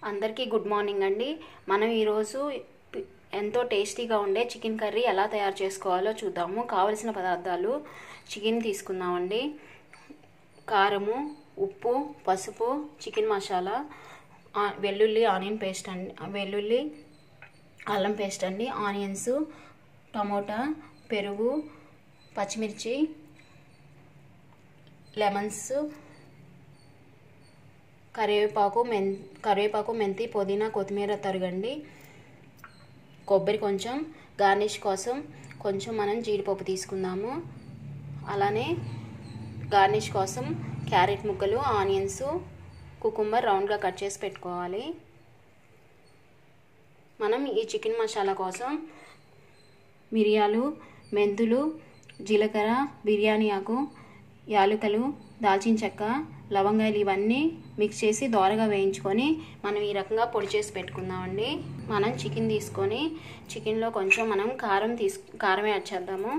అందరికీ good morning అండి మనం ఈరోజు పి- ఎంతో టేస్టీగా ఉండే చికెన్ కర్రీ ఎలా తయారు చేసుకోవాలో చూద్దాము కావలసిన పదార్థాలు చికెన్ తీసుకుందామండి కారము ఉప్పు పసుపు చికెన్ మసాలా ఆ, వెల్లుల్లి ఆనియన్ పేస్ట్ అండి వెల్లుల్లి అల్లం పేస్ట్ అండి ఆనియన్స్ టమోటా పెరుగు పచ్చిమిర్చి లెమన్స్ కరివేపాకు మెన్ కరివేపాకు మెంతి పుదీనా కొత్తిమీర తరగండి కొబ్బరి కొంచెం గార్నిష్ కోసం కొంచెం మనం జీడిపప్పు తీసుకుందాము అలానే గార్నిష్ కోసం క్యారెట్ ముక్కలు ఆనియన్స్ కుకుంబర్ రౌండ్గా కట్ చేసి పెట్టుకోవాలి మనం ఈ చికెన్ మసాలా కోసం మిరియాలు మెంతులు జీలకర్ర బిర్యానీ ఆకు యాలకులు దాల్చిన చెక్క లవంగాయలు ఇవన్నీ మిక్స్ చేసి దోరగా వేయించుకొని మనం ఈ రకంగా పొడి చేసి పెట్టుకుందామండి మనం చికెన్ తీసుకొని చికెన్లో కొంచెం మనం కారం తీసు కారం యాడ్ చేద్దాము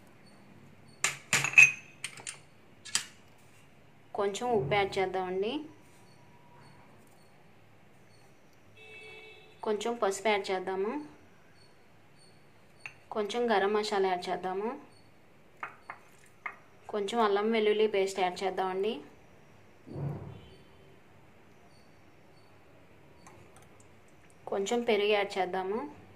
కొంచెం ఉప్పు యాడ్ చేద్దామండి కొంచెం పసుపు యాడ్ చేద్దాము కొంచెం గరం మసాలా యాడ్ చేద్దాము కొంచెం అల్లం వెల్లుల్లి పేస్ట్ యాడ్ చేద్దామండి కొంచెం పెరుగు యాడ్ చేద్దాము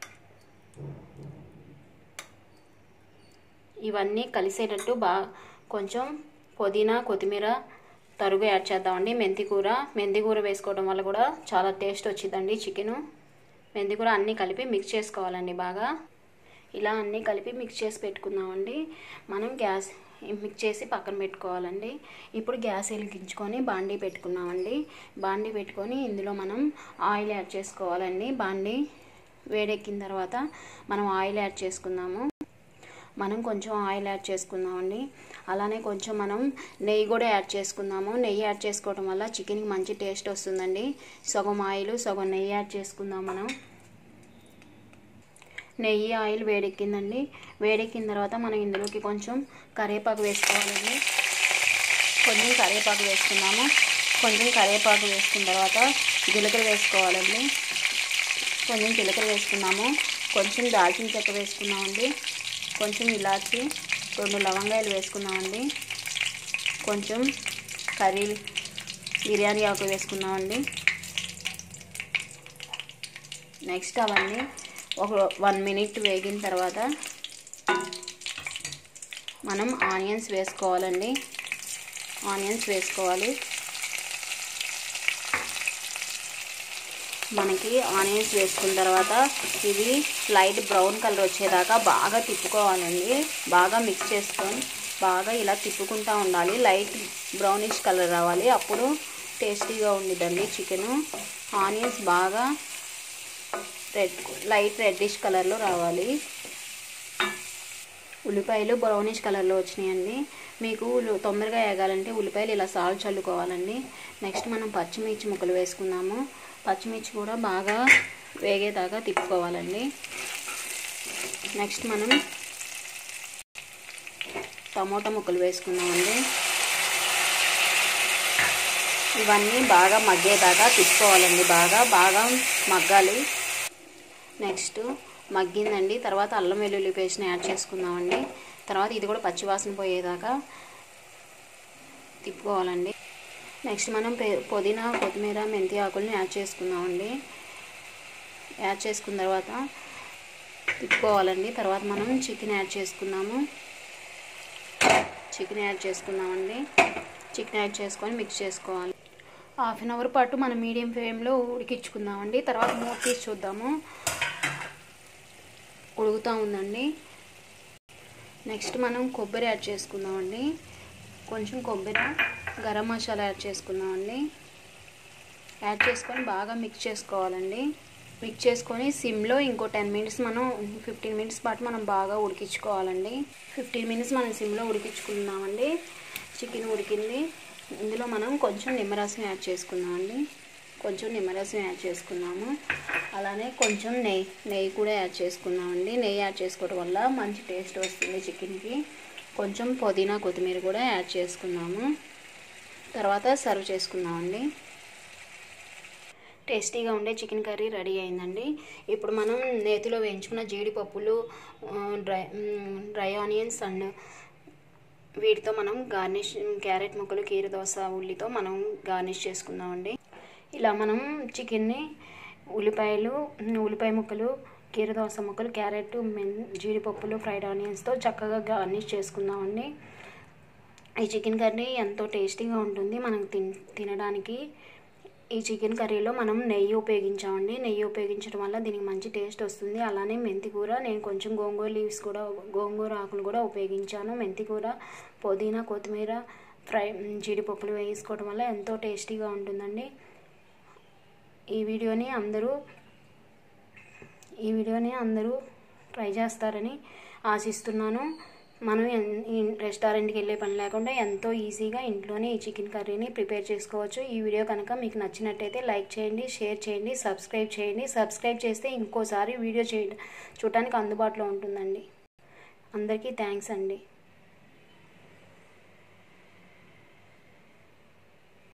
ఇవన్నీ కలిసేటట్టు బాగా కొంచెం పుదీనా కొత్తిమీర తరుగు యాడ్ చేద్దామండి మెంతి కూర మెంతి కూర వేసుకోవడం వల్ల కూడా చాలా టేస్ట్ వచ్చిందండి చికెను మెంతి కూర అన్నీ కలిపి మిక్స్ చేసుకోవాలండి బాగా ఇలా అన్నీ కలిపి మిక్స్ చేసి పెట్టుకుందామండి మనం గ్యాస్ మిక్స్ చేసి పక్కన పెట్టుకోవాలండి ఇప్పుడు గ్యాస్ వెలిగించుకొని బాండీ పెట్టుకున్నామండి బాండీ పెట్టుకొని ఇందులో మనం ఆయిల్ యాడ్ చేసుకోవాలండి బాండీ వేడెక్కిన తర్వాత మనం ఆయిల్ యాడ్ చేసుకుందాము మనం కొంచెం ఆయిల్ యాడ్ చేసుకుందామండి అలానే కొంచెం మనం నెయ్యి కూడా యాడ్ చేసుకుందాము నెయ్యి యాడ్ చేసుకోవడం వల్ల చికెన్కి మంచి టేస్ట్ వస్తుందండి సగం ఆయిల్ సగం నెయ్యి యాడ్ చేసుకుందాం మనం నెయ్యి ఆయిల్ వేడెక్కిందండి వేడెక్కిన తర్వాత మనం ఇందులోకి కొంచెం కరివేపాకు వేసుకోవాలండి కొంచెం కరివేపాకు వేసుకుందాము కొంచెం కరివేపాకు వేసుకున్న తర్వాత జీలకర్ర వేసుకోవాలండి కొంచెం జీలకర్ర వేసుకున్నాము కొంచెం దాల్చిన చెక్క వేసుకున్నామండి కొంచెం ఇలాచి రెండు లవంగాయలు వేసుకున్నామండి కొంచెం కర్రీ బిర్యానీ ఆకు వేసుకున్నామండి నెక్స్ట్ అవన్నీ ఒక వన్ మినిట్ వేగిన తర్వాత మనం ఆనియన్స్ వేసుకోవాలండి ఆనియన్స్ వేసుకోవాలి మనకి ఆనియన్స్ వేసుకున్న తర్వాత ఇవి లైట్ బ్రౌన్ కలర్ వచ్చేదాకా బాగా తిప్పుకోవాలండి బాగా మిక్స్ చేసుకొని బాగా ఇలా తిప్పుకుంటూ ఉండాలి లైట్ బ్రౌనిష్ కలర్ రావాలి అప్పుడు టేస్టీగా ఉండిద్దండి చికెను ఆనియన్స్ బాగా రెడ్ లైట్ రెడ్డిష్ కలర్లో రావాలి ఉల్లిపాయలు బ్రౌనిష్ కలర్లో వచ్చినాయండి మీకు ఉల్లి- తొందరగా వేగాలంటే ఉల్లిపాయలు ఇలా సాల్ట్ చల్లుకోవాలండి నెక్స్ట్ మనం పచ్చిమిర్చి ముక్కలు వేసుకుందాము పచ్చిమిర్చి కూడా బాగా వేగేదాకా తిప్పుకోవాలండి నెక్స్ట్ మనం టమోటా ముక్కలు వేసుకుందామండి ఇవన్నీ బాగా మగ్గేదాకా తిప్పుకోవాలండి బాగా బాగా మగ్గాలి నెక్స్ట్ మగ్గిందండి తర్వాత అల్లం వెల్లుల్లి పేస్ట్ని యాడ్ చేసుకుందామండి తర్వాత ఇది కూడా పచ్చివాసన పోయేదాకా తిప్పుకోవాలండి నెక్స్ట్ మనం పె- పుదీనా కొత్తిమీర మెంతి ఆకుల్ని యాడ్ చేసుకుందామండి యాడ్ చేసుకున్న తర్వాత తిప్పుకోవాలండి తర్వాత మనం చికెన్ యాడ్ చేసుకుందాము చికెన్ యాడ్ చేసుకుందామండి చికెన్ యాడ్ చేసుకొని మిక్స్ చేసుకోవాలి హాఫ్ అన్ అవర్ పాటు మనం మీడియం ఫ్లేమ్లో ఉడికించుకుందామండి తర్వాత మూత తీసి చూద్దాము ఉడుకుతూ ఉందండి నెక్స్ట్ మనం కొబ్బరి యాడ్ చేసుకుందామండి కొంచెం కొబ్బరి గరం మసాలా యాడ్ చేసుకుందామండి యాడ్ చేసుకొని బాగా మిక్స్ చేసుకోవాలండి మిక్స్ చేసుకొని సిమ్లో ఇంకో టెన్ మినిట్స్ మనం ఫిఫ్టీన్ మినిట్స్ పాటు మనం బాగా ఉడికించుకోవాలండి ఫిఫ్టీన్ మినిట్స్ మనం సిమ్లో ఉడికించుకున్నామండి చికెన్ ఉడికింది ఇందులో మనం కొంచెం నిమ్మరసం యాడ్ చేసుకుందామండి కొంచెం నిమ్మరసం యాడ్ చేసుకున్నాము అలానే కొంచెం నెయ్యి నెయ్యి కూడా యాడ్ చేసుకున్నామండి నెయ్యి యాడ్ చేసుకోవడం వల్ల మంచి టేస్ట్ వస్తుంది చికెన్కి కొంచెం పుదీనా కొత్తిమీర కూడా యాడ్ చేసుకున్నాము తర్వాత సర్వ్ చేసుకుందామండి టేస్టీగా ఉండే చికెన్ కర్రీ రెడీ అయిందండి ఇప్పుడు మనం నేతిలో వేయించుకున్న జీడిపప్పులు ఆ, డ్రై మ్, డ్రై ఆనియన్స్ అండ్ వీటితో మనం గార్నిష్ క్యారెట్ ముక్కలు కీర దోస ఉల్లితో మనం గార్నిష్ చేసుకుందామండి ఇలా మనం చికెన్ని ఉల్లిపాయలు ఉల్లిపాయ ముక్కలు కీర దోస ముక్కలు క్యారెట్ మెన్ జీడిపప్పులు ఫ్రైడ్ ఆనియన్స్తో చక్కగా గార్నిష్ చేసుకుందామండి ఈ చికెన్ కర్రీ ఎంతో టేస్టీగా ఉంటుంది మనం తిన్ తినడానికి ఈ చికెన్ కర్రీలో మనం నెయ్యి ఉపయోగించామండి నెయ్యి ఉపయోగించడం వల్ల దీనికి మంచి టేస్ట్ వస్తుంది అలానే మెంతి కూర నేను కొంచెం గోంగూర లీవ్స్ కూడా గోంగూర ఆకులు కూడా ఉపయోగించాను మెంతి కూర పుదీనా కొత్తిమీర ఫ్రై జీడిపప్పులు వేసుకోవడం వల్ల ఎంతో టేస్టీగా ఉంటుందండి ఈ వీడియోని అందరూ ఈ వీడియోని అందరూ ట్రై చేస్తారని ఆశిస్తున్నాను మనం ఎన్- ఈ రెస్టారెంట్కి వెళ్ళే పని లేకుండా ఎంతో ఈజీగా ఇంట్లోనే ఈ చికెన్ కర్రీని ప్రిపేర్ చేసుకోవచ్చు ఈ వీడియో కనుక మీకు నచ్చినట్టయితే లైక్ చేయండి షేర్ చేయండి సబ్స్క్రైబ్ చేయండి సబ్స్క్రైబ్ చేస్తే ఇంకోసారి వీడియో చేయ చూడటానికి అందుబాటులో ఉంటుందండి అందరికీ థ్యాంక్స్ అండి